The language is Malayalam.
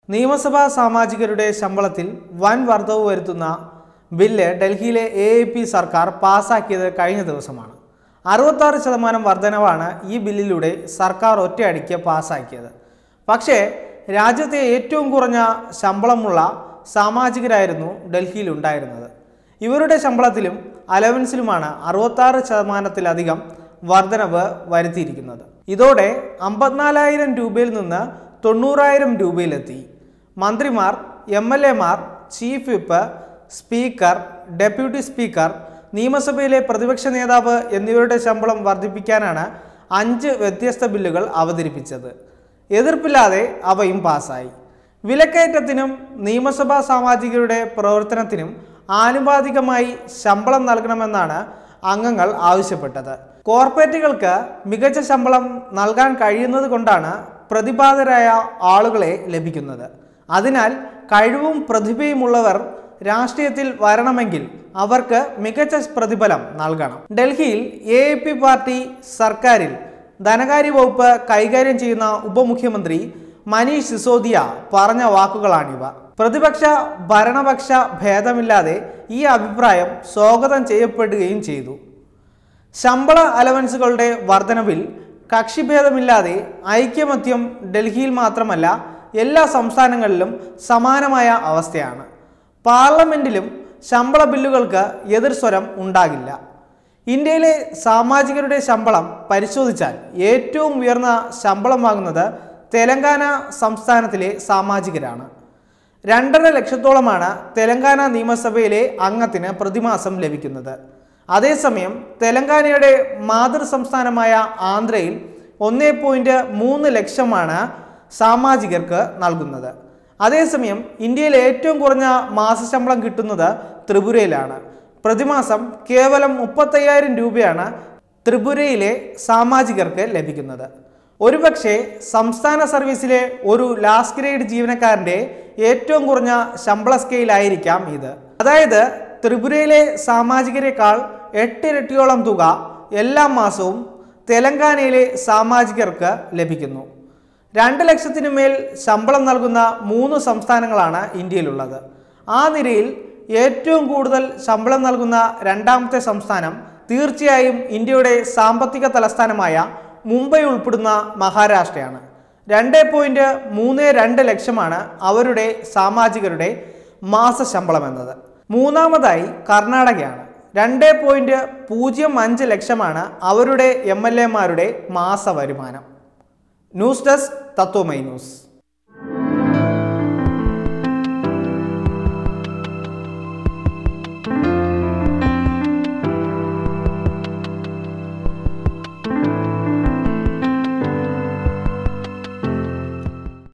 നിയമസഭാ സാമാജികരുടെ ശമ്പളത്തിൽ വൻ വർധവ് വരുത്തുന്ന ബില്ല് ഡൽഹിയിലെ എ എ പി സർക്കാർ പാസാക്കിയത് കഴിഞ്ഞ ദിവസമാണ് അറുപത്താറ് ശതമാനം വർധനവാണ് ഈ ബില്ലിലൂടെ സർക്കാർ ഒറ്റയടിക്ക് പാസാക്കിയത് പക്ഷേ രാജ്യത്തെ ഏറ്റവും കുറഞ്ഞ ശമ്പളമുള്ള സാമാജികരായിരുന്നു ഡൽഹിയിൽ ഉണ്ടായിരുന്നത് ഇവരുടെ ശമ്പളത്തിലും അലവൻസിലുമാണ് അറുപത്താറ് ശതമാനത്തിലധികം വർധനവ് വരുത്തിയിരിക്കുന്നത് ഇതോടെ അമ്പത്തിനാലായിരം രൂപയിൽ നിന്ന് തൊണ്ണൂറായിരം രൂപയിലെത്തി മന്ത്രിമാർ എം എൽ എമാർ chief whip speaker deputy speaker നിയമസഭയിലെ പ്രതിപക്ഷ നേതാവ് എന്നിവരുടെ ശമ്പളം വർദ്ധിപ്പിക്കാനാണ് അഞ്ച് വ്യത്യസ്ത ബില്ലുകൾ അവതരിപ്പിച്ചത് എതിർപ്പില്ലാതെ അവയും പാസായി വിലക്കയറ്റത്തിനും നിയമസഭാ സാമാജികരുടെ പ്രവർത്തനത്തിനും ആനുപാതികമായി ശമ്പളം നൽകണമെന്നാണ് അംഗങ്ങൾ ആവശ്യപ്പെട്ടത് കോർപ്പറേറ്റുകൾക്ക് മികച്ച ശമ്പളം നൽകാൻ കഴിയുന്നത് കൊണ്ടാണ് പ്രതിഭാതരായ ആളുകളെ ലഭിക്കുന്നത് അതിനാൽ കഴിവും പ്രതിഭയുമുള്ളവർ രാഷ്ട്രീയത്തിൽ വരണമെങ്കിൽ അവർക്ക് മികച്ച പ്രതിഫലം നൽകണം ഡൽഹിയിൽ എ എ പി പാർട്ടി സർക്കാരിൽ ധനകാര്യ വകുപ്പ് കൈകാര്യം ചെയ്യുന്ന ഉപമുഖ്യമന്ത്രി മനീഷ് സിസോദിയ പറഞ്ഞ വാക്കുകളാണിവ പ്രതിപക്ഷ ഭരണപക്ഷ ഭേദമില്ലാതെ ഈ അഭിപ്രായം സ്വാഗതം ചെയ്യപ്പെടുകയും ചെയ്തു ശമ്പള അലവൻസുകളുടെ വർധനവിൽ കക്ഷിഭേദമില്ലാതെ ഐക്യമത്യം ഡൽഹിയിൽ മാത്രമല്ല എല്ലാ സംസ്ഥാനങ്ങളിലും സമാനമായ അവസ്ഥയാണ് പാർലമെന്റിലും ശമ്പള ബില്ലുകൾക്ക് എതിർസ്വരം ഉണ്ടാകില്ല ഇന്ത്യയിലെ സാമാജികരുടെ ശമ്പളം പരിശോധിച്ചാൽ ഏറ്റവും ഉയർന്ന ശമ്പളം വാങ്ങുന്നത് തെലങ്കാന സംസ്ഥാനത്തിലെ സാമാജികരാണ് രണ്ടര ലക്ഷത്തോളമാണ് തെലങ്കാന നിയമസഭയിലെ അംഗത്തിന് പ്രതിമാസം ലഭിക്കുന്നത് അതേസമയം തെലങ്കാനയുടെ മാതൃ സംസ്ഥാനമായ ആന്ധ്രയിൽ ഒന്നേ പോയിന്റ് മൂന്ന് ലക്ഷമാണ് സാമാജികർക്ക് നൽകുന്നത് അതേസമയം ഇന്ത്യയിൽ ഏറ്റവും കുറഞ്ഞ മാസശമ്പളം കിട്ടുന്നത് ത്രിപുരയിലാണ് പ്രതിമാസം കേവലം മുപ്പത്തയ്യായിരം രൂപയാണ് ത്രിപുരയിലെ സാമാജികർക്ക് ലഭിക്കുന്നത് ഒരുപക്ഷെ സംസ്ഥാന സർവീസിലെ ഒരു ലാസ്റ്റ് ഗ്രേഡ് ജീവനക്കാരൻ്റെ ഏറ്റവും കുറഞ്ഞ ശമ്പള സ്കെയിലായിരിക്കാം ഇത് അതായത് ത്രിപുരയിലെ സാമാജികരെക്കാൾ എട്ടിരട്ടിയോളം തുക എല്ലാ മാസവും തെലങ്കാനയിലെ സാമാജികർക്ക് ലഭിക്കുന്നു രണ്ട് ലക്ഷത്തിനു മേൽ ശമ്പളം നൽകുന്ന മൂന്ന് സംസ്ഥാനങ്ങളാണ് ഇന്ത്യയിലുള്ളത് ആ നിരയിൽ ഏറ്റവും കൂടുതൽ ശമ്പളം നൽകുന്ന രണ്ടാമത്തെ സംസ്ഥാനം തീർച്ചയായും ഇന്ത്യയുടെ സാമ്പത്തിക തലസ്ഥാനമായ മുംബൈ ഉൾപ്പെടുന്ന മഹാരാഷ്ട്രയാണ് രണ്ട് പോയിന്റ് മൂന്ന് രണ്ട് ലക്ഷമാണ് അവരുടെ സാമാജികരുടെ മാസശമ്പളം എന്നത് മൂന്നാമതായി കർണാടകയാണ് രണ്ട് പോയിന്റ് പൂജ്യം അഞ്ച് ലക്ഷമാണ് അവരുടെ എം എൽ എമാരുടെ മാസ വരുമാനം ന്യൂസ് ഡെസ്ക് തത്വമൈ ന്യൂസ്